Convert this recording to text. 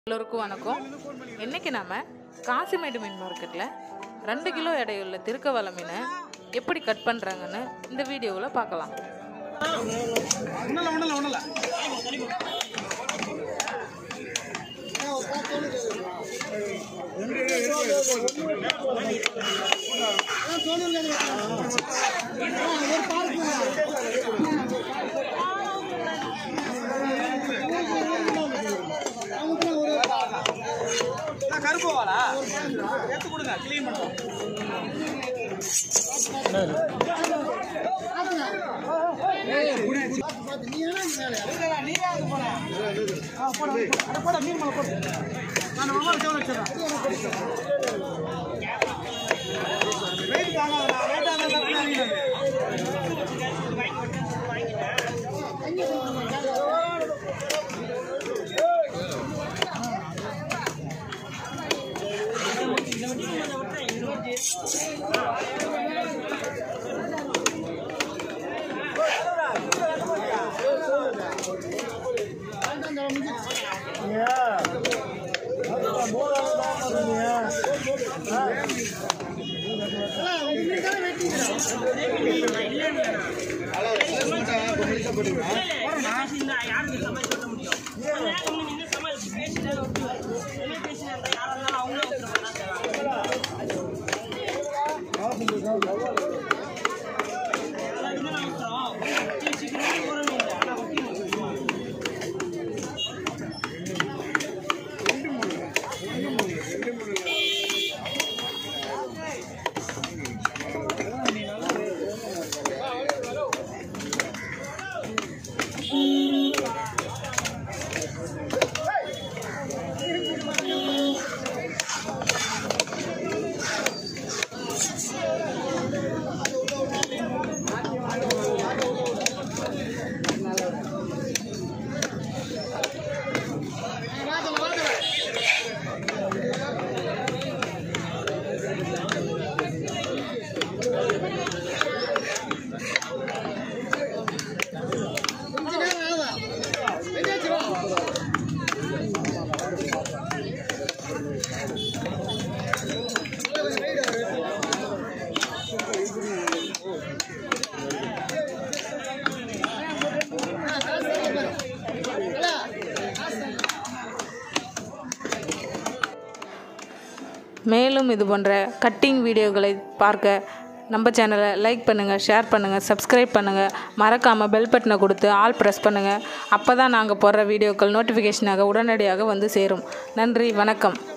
எல்லோருக்கும் வணக்கம் இன்னைக்கு நாம காசிமேடு மீன் மார்க்கெட்டில் ரெண்டு கிலோ எடையுள்ள திருக்கவலை மீனை எப்படி கட் பண்ணுறாங்கன்னு இந்த வீடியோவில் பார்க்கலாம் ஒண்ணுல ஒண்ணுல ஒண்ணுல கருப்பு வாடா எடுத்து கொடுங்க கிளீன் பண்ணுவோம் நீயே அங்க போன ஆ போட அட போட மீன் மேல போடு நான் மாமா சேவல் வச்சிரேன் வெயிட் தாங்காதடா வெயிட் தாங்காதடா மேலும் இது போன்ற கட்டிங் வீடியோகளை பார்க்க நம்ம சேனலை லைக் பண்ணுங்கள் ஷேர் பண்ணுங்கள் சப்ஸ்கிரைப் பண்ணுங்கள் மறக்காமல் பெல் பட்டனை கொடுத்து ஆல் ப்ரெஸ் பண்ணுங்கள் அப்போ தான் நாங்கள் போடுற வீடியோக்கள் நோட்டிஃபிகேஷனாக உடனடியாக வந்து சேரும் நன்றி வணக்கம்